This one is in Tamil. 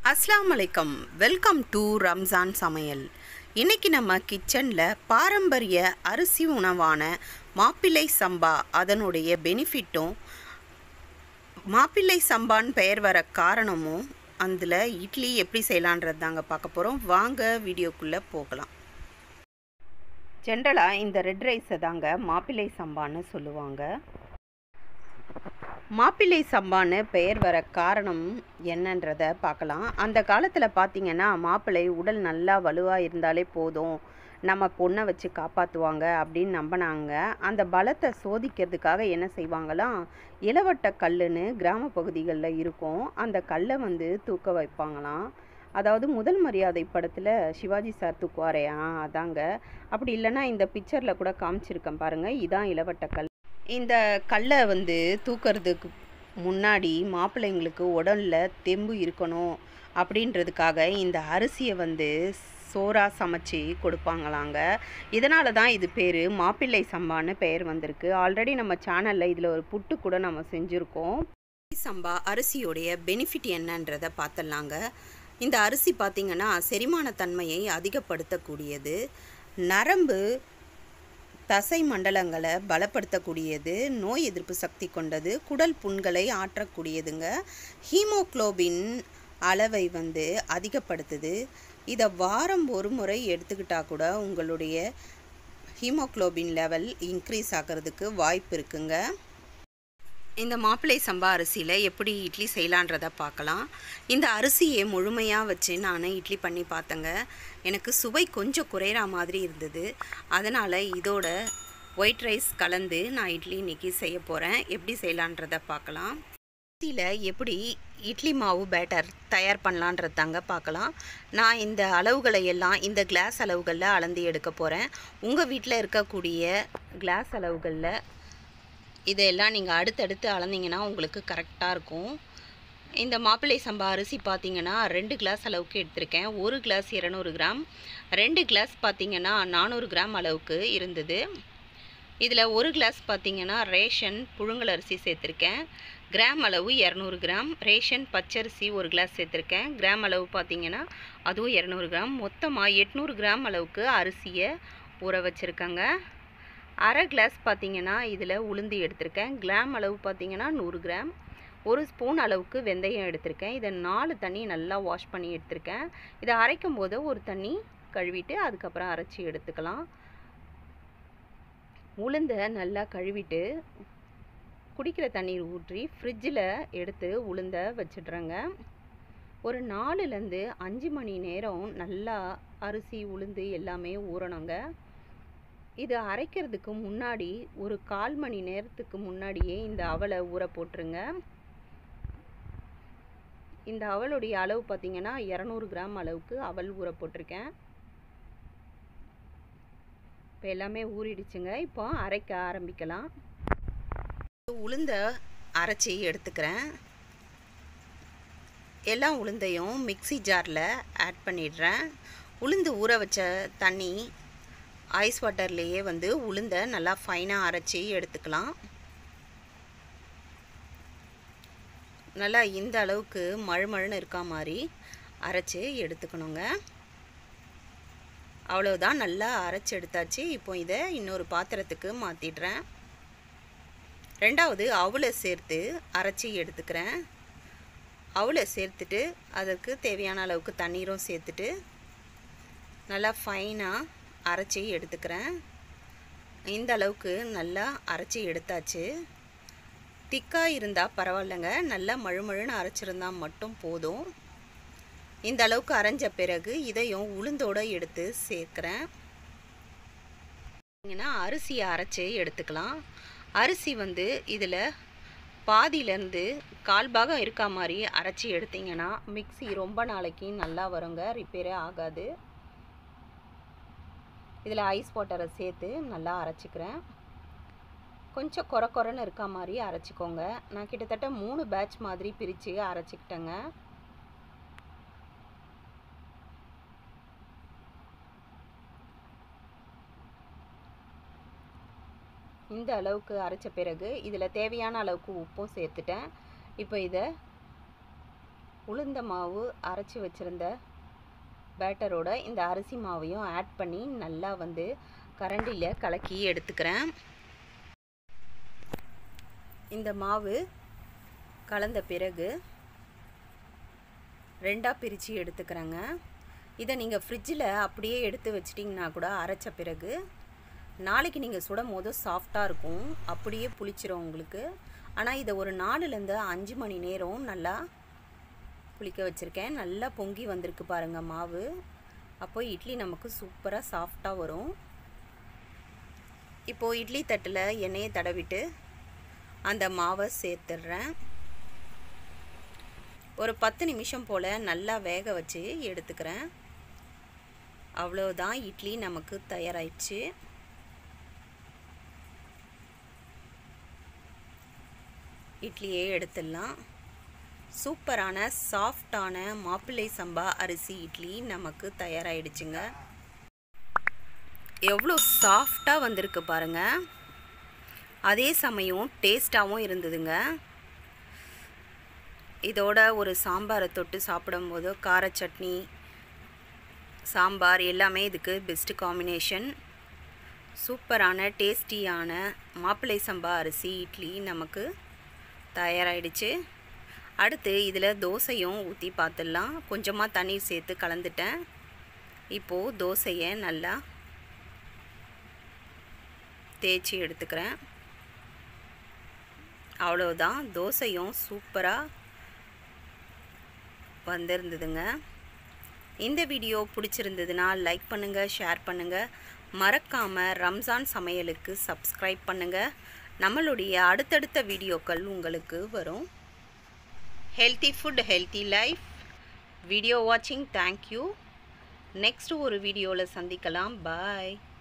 அஸ்ஸலாமு அலைக்கம் வெல்கம் டு ரம்ஜான் சமையல் இன்னைக்கு நம்ம கிச்சனில் பாரம்பரிய அரிசி உணவான மாப்பிள்ளை சம்பா அதனுடைய பெனிஃபிட்டும் மாப்பிள்ளை சம்பான்னு பெயர் வர காரணமும் அதில் இட்லி எப்படி செய்யலான்றது தாங்க பார்க்க போகிறோம் வாங்க வீடியோக்குள்ளே போகலாம் ஜென்ரலாக இந்த ரெட் ரைஸை தாங்க மாப்பிள்ளை சம்பான்னு சொல்லுவாங்க மாப்பிள்ளை சம்பான்னு பெயர் வர காரணம் என்னன்றத பார்க்கலாம் அந்த காலத்தில் பார்த்தீங்கன்னா மாப்பிள்ளை உடல் நல்லா வலுவாக இருந்தாலே போதும் நம்ம பொண்ணை வச்சு காப்பாற்றுவாங்க அப்படின்னு நம்பினாங்க அந்த பலத்தை சோதிக்கிறதுக்காக என்ன செய்வாங்களாம் இளவட்ட கல்லுன்னு கிராம பகுதிகளில் இருக்கும் அந்த கல்லை வந்து தூக்க வைப்பாங்களாம் அதாவது முதல் மரியாதை படத்தில் சிவாஜி சார் தூக்குவாரையா அதாங்க அப்படி இல்லைன்னா இந்த பிக்சரில் கூட காமிச்சிருக்கேன் பாருங்கள் இதான் இளவட்ட கல் இந்த கல்லை வந்து தூக்கிறதுக்கு முன்னாடி மாப்பிள்ளைங்களுக்கு உடலில் தெம்பு இருக்கணும் அப்படின்றதுக்காக இந்த அரிசியை வந்து சோறா சமைச்சு கொடுப்பாங்களாங்க இதனால தான் இது பேர் மாப்பிள்ளை சம்பான்னு பெயர் வந்திருக்கு ஆல்ரெடி நம்ம சேனலில் இதில் ஒரு புட்டு கூட நம்ம செஞ்சுருக்கோம் சம்பா அரிசியோடைய பெனிஃபிட் என்னன்றதை பார்த்துடலாங்க இந்த அரிசி பார்த்திங்கன்னா செரிமானத்தன்மையை அதிகப்படுத்தக்கூடியது நரம்பு தசை மண்டலங்களை பலப்படுத்தக்கூடியது நோய் எதிர்ப்பு சக்தி கொண்டது குடல் புண்களை ஆற்றக்கூடியதுங்க ஹீமோக்ளோபின் அளவை வந்து அதிகப்படுத்துது இதை வாரம் ஒரு முறை எடுத்துக்கிட்டால் கூட உங்களுடைய ஹீமோக்ளோபின் லெவல் இன்க்ரீஸ் ஆகிறதுக்கு வாய்ப்பு இருக்குங்க இந்த மாப்பிள்ளை சம்பா அரிசியில் எப்படி இட்லி செய்யலான்றதை பார்க்கலாம் இந்த அரிசியை முழுமையாக வச்சு நான் இட்லி பண்ணி பார்த்தேங்க எனக்கு சுவை கொஞ்சம் குறையிற மாதிரி இருந்தது அதனால் இதோட ஒயிட் ரைஸ் கலந்து நான் இட்லி இன்றைக்கி செய்ய போகிறேன் எப்படி செய்யலான்றதை பார்க்கலாம் அரிசியில் எப்படி இட்லி மாவு பேட்டர் தயார் பண்ணலான்றது தாங்க பார்க்கலாம் நான் இந்த அளவுகளை எல்லாம் இந்த கிளாஸ் அளவுகளில் அளந்து எடுக்க போகிறேன் உங்கள் வீட்டில் இருக்கக்கூடிய கிளாஸ் அளவுகளில் இதையெல்லாம் நீங்கள் அடுத்தடுத்து அளந்தீங்கன்னா உங்களுக்கு கரெக்டாக இருக்கும் இந்த மாப்பிள்ளை சம்பா அரிசி பார்த்தீங்கன்னா ரெண்டு கிளாஸ் அளவுக்கு எடுத்திருக்கேன் ஒரு கிளாஸ் இரநூறு கிராம் ரெண்டு கிளாஸ் பார்த்தீங்கன்னா நானூறு கிராம் அளவுக்கு இருந்தது இதில் ஒரு கிளாஸ் பார்த்தீங்கன்னா ரேஷன் புழுங்கல் அரிசி சேர்த்துருக்கேன் கிராம் அளவு இரநூறு கிராம் ரேஷன் பச்சரிசி ஒரு கிளாஸ் சேர்த்துருக்கேன் கிராம் அளவு பார்த்தீங்கன்னா அதுவும் இரநூறு கிராம் மொத்தமாக எட்நூறு கிராம் அளவுக்கு அரிசியை ஊற வச்சுருக்கேங்க அரை கிளாஸ் பார்த்தீங்கன்னா இதில் உளுந்து எடுத்திருக்கேன் கிராம் அளவு பார்த்தீங்கன்னா நூறு கிராம் ஒரு ஸ்பூன் அளவுக்கு வெந்தயம் எடுத்திருக்கேன் இதை நாலு தண்ணி நல்லா வாஷ் பண்ணி எடுத்திருக்கேன் இதை அரைக்கும் போது ஒரு தண்ணி கழுவிட்டு அதுக்கப்புறம் அரைச்சி எடுத்துக்கலாம் உளுந்தை நல்லா கழுவிட்டு குடிக்கிற தண்ணீர் ஊற்றி ஃப்ரிட்ஜில் எடுத்து உளுந்த வச்சிடுறேங்க ஒரு நாலுலேருந்து அஞ்சு மணி நேரம் நல்லா அரிசி உளுந்து எல்லாமே ஊறணுங்க இது அரைக்கிறதுக்கு முன்னாடி ஒரு கால் மணி நேரத்துக்கு முன்னாடியே இந்த அவலை ஊற போட்டுருங்க இந்த அவளுடைய அளவு பார்த்திங்கன்னா இரநூறு கிராம் அளவுக்கு அவல் ஊற போட்டிருக்கேன் இப்போ எல்லாமே ஊறிடுச்சுங்க இப்போ அரைக்க ஆரம்பிக்கலாம் உளுந்த அரைச்சி எடுத்துக்கிறேன் எல்லா உளுந்தையும் மிக்சி ஜாரில் ஆட் பண்ணிடுறேன் உளுந்து ஊற வச்ச தண்ணி ஐஸ் வாட்டர்லேயே வந்து உளுந்த நல்லா ஃபைனாக அரைச்சி எடுத்துக்கலாம் நல்லா இந்த அளவுக்கு மழுமழுன்னு இருக்கா மாதிரி அரைச்சி எடுத்துக்கணுங்க அவ்வளோதான் நல்லா அரைச்சி எடுத்தாச்சு இப்போ இதை இன்னொரு பாத்திரத்துக்கு மாற்றிடுறேன் ரெண்டாவது அவளை சேர்த்து அரைச்சி எடுத்துக்கிறேன் அவளை சேர்த்துட்டு அதற்கு தேவையான அளவுக்கு தண்ணீரும் சேர்த்துட்டு நல்லா ஃபைனாக அரைச்சி எடுத்துக்கிறேன் இந்த அளவுக்கு நல்லா அரைச்சி எடுத்தாச்சு திக்காக இருந்தால் பரவாயில்லைங்க நல்லா மழுமழுன்னு அரைச்சிருந்தா மட்டும் போதும் இந்த அளவுக்கு அரைஞ்ச பிறகு இதையும் உளுந்தோடு எடுத்து சேர்க்குறேன் பார்த்தீங்கன்னா அரிசியை அரைச்சி எடுத்துக்கலாம் அரிசி வந்து இதில் பாதியிலேருந்து கால் பாகம் இருக்கா மாதிரி அரைச்சி எடுத்திங்கன்னா மிக்சி ரொம்ப நாளைக்கு நல்லா வருங்க ரிப்பேரே ஆகாது இதில் ஐஸ் வாட்டரை சேர்த்து நல்லா அரைச்சிக்கிறேன் கொஞ்சம் குறை குறைன்னு இருக்க மாதிரி அரைச்சிக்கோங்க நான் கிட்டத்தட்ட மூணு பேட்ச் மாதிரி பிரித்து அரைச்சிக்கிட்டேங்க இந்த அளவுக்கு அரைச்ச பிறகு இதில் தேவையான அளவுக்கு உப்பும் சேர்த்துட்டேன் இப்போ இதை உளுந்த மாவு அரைச்சி வச்சுருந்த பேட்டரோட இந்த அரிசி மாவையும் ஆட் பண்ணி நல்லா வந்து கரண்டியில் கலக்கி எடுத்துக்கிறேன் இந்த மாவு கலந்த பிறகு ரெண்டாக பிரித்து எடுத்துக்கிறேங்க இதை நீங்கள் ஃப்ரிட்ஜில் அப்படியே எடுத்து வச்சிட்டிங்கன்னா கூட அரைச்ச பிறகு நாளைக்கு நீங்கள் சுடும் போது சாஃப்டாக இருக்கும் அப்படியே புளிச்சிரும் உங்களுக்கு ஆனால் இதை ஒரு நாலுலேருந்து அஞ்சு மணி நேரம் நல்லா புளிக்க வச்சுருக்கேன் நல்லா பொங்கி வந்திருக்கு பாருங்கள் மாவு அப்போ இட்லி நமக்கு சூப்பராக சாஃப்டாக வரும் இப்போது இட்லி தட்டில் எண்ணெயை தடவிட்டு அந்த மாவை சேர்த்துடுறேன் ஒரு பத்து நிமிஷம் போல் நல்லா வேக வச்சு எடுத்துக்கிறேன் அவ்வளோதான் இட்லி நமக்கு தயாராகிடுச்சு இட்லியே எடுத்துடலாம் சூப்பரான சாஃப்டான மாப்பிள்ளை சம்பா அரிசி இட்லி நமக்கு தயாராகிடுச்சுங்க எவ்வளோ சாஃப்டாக வந்திருக்கு பாருங்கள் அதே சமயம் டேஸ்ட்டாகவும் இருந்ததுங்க இதோட ஒரு சாம்பாரை தொட்டு சாப்பிடும்போது கார சட்னி சாம்பார் எல்லாமே இதுக்கு பெஸ்ட்டு காம்பினேஷன் சூப்பரான டேஸ்டியான மாப்பிள்ளை சம்பா அரிசி இட்லி நமக்கு தயாராகிடுச்சு அடுத்து இதில் தோசையும் ஊற்றி பார்த்துடலாம் கொஞ்சமாக தண்ணீர் சேர்த்து கலந்துட்டேன் இப்போது தோசையை நல்லா தேய்ச்சி எடுத்துக்கிறேன் அவ்வளோதான் தோசையும் சூப்பராக வந்திருந்ததுங்க இந்த வீடியோ பிடிச்சிருந்ததுன்னா லைக் பண்ணுங்கள் ஷேர் பண்ணுங்கள் மறக்காமல் ரம்ஜான் சமையலுக்கு சப்ஸ்கிரைப் பண்ணுங்கள் நம்மளுடைய அடுத்தடுத்த வீடியோக்கள் உங்களுக்கு வரும் healthy food healthy life video வாட்சிங் தேங்க்யூ நெக்ஸ்ட் ஒரு வீடியோவில் சந்திக்கலாம் பாய்